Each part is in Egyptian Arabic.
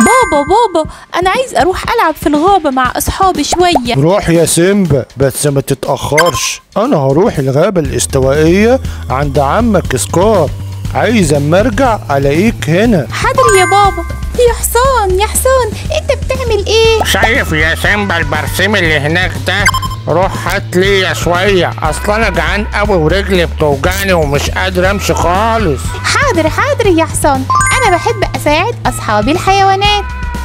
بابا بابا انا عايز اروح العب في الغابة مع اصحابي شوية روح يا سيمبا بس ما تتأخرش أنا هروح الغابة الاستوائية عند عمك سكار عايز أما أرجع ألاقيك هنا حاضر يا بابا يا حصان يا حصان انت بتعمل ايه شايف يا سيمبا البرسيم اللي هناك ده روح هات لي شوية اصل انا جعان قوي ورجلي بتوجعني ومش قادر امشي خالص حاضر حاضر يا حصان انا بحب اساعد اصحابي الحيوانات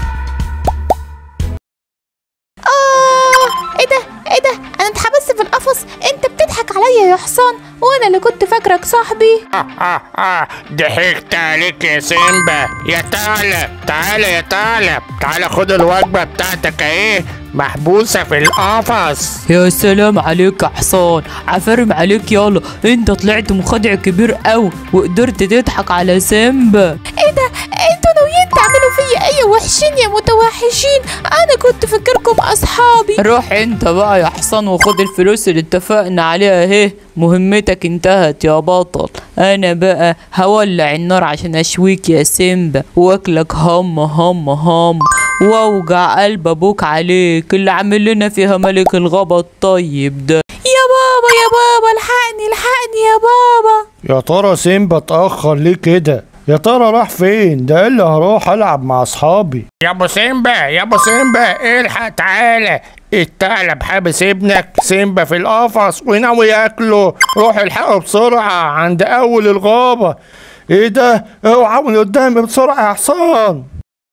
اه ايه ده ايه ده انا اتحبست في القفص انت بتضحك عليا يا حصان وانا اللي كنت فاكرك صاحبي آه آه آه ضحكت عليك يا سيمبا يا ثعلب تعالى يا ثعلب تعالى خد الوجبة بتاعتك اهي محبوسة في القفص يا سلام عليك يا حصان عفرم عليك يلا انت طلعت مخادع كبير قوي وقدرت تضحك على سيمبا ايه ده انتوا ناويين تعملوا فيا ايه وحشين يا متوحشين انا كنت فاكركم اصحابي روح انت بقى يا حصان وخد الفلوس اللي اتفقنا عليها اهي مهمتك انتهت يا بطل انا بقى هولع النار عشان اشويك يا سيمبا واكلك هم هم هم واوجع قلب ابوك عليك اللي عامل لنا فيها ملك الغابة الطيب ده يا بابا يا بابا الحقني الحقني يا بابا يا ترى سيمبا اتأخر ليه كده يا ترى راح فين ده اللي هروح ألعب مع أصحابي يا ابو سيمبا يا ابو سيمبا الحق تعالى الثعلب حابس ابنك سيمبا في القفص وناوي ياكله روح الحقه بسرعة عند اول الغابة ايه ده اوعى من قدامي بسرعة يا حصان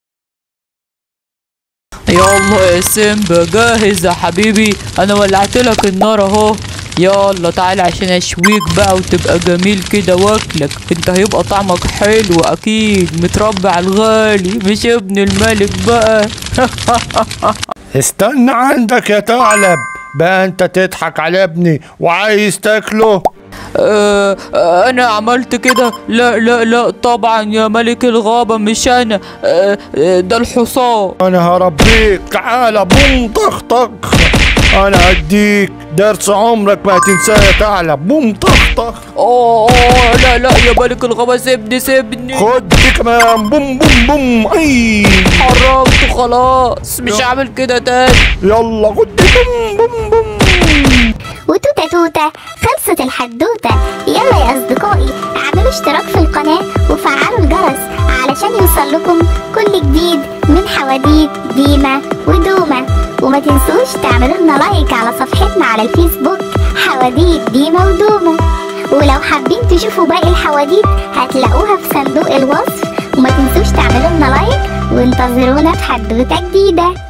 يلا يا سيمبا جاهز يا حبيبي انا ولعت لك النار اهو يلا تعالى عشان اشويك بقى وتبقى جميل كده واكلك انت هيبقى طعمك حلو اكيد متربي على الغالي مش ابن الملك بقى استنى عندك يا ثعلب بقى انت تضحك على ابني وعايز تاكله آه آه، انا عملت كده لا لا لا طبعا يا ملك الغابة مش انا آه آه، ده الحصان انا هربيك تعالى بوم طخ طخ انا هديك درس عمرك ما هتنساه يا ثعلب بوم طخ طخ اوه أوه، لا لا يا ملك الغابة سيبني سيبني خد دي كمان بوم بوم بوم اي حرمت خلاص مش هعمل كده تاني يلا خد دي بوم بوم بوم وتوتة توتة خلصت الحدوتة يلا يا أصدقائي اعملوا اشتراك في القناة وفعلوا الجرس علشان يوصل لكم كل جديد من حواديت ديما ودوما وما تنسوش تعملوا لنا لايك على صفحتنا على الفيسبوك حواديت ديما ودوما ولو حابين تشوفوا باقي الحواديت هتلاقوها في صندوق الوصف وما تنسوش تعملوا لنا لايك وانتظرونا في حدوتة جديدة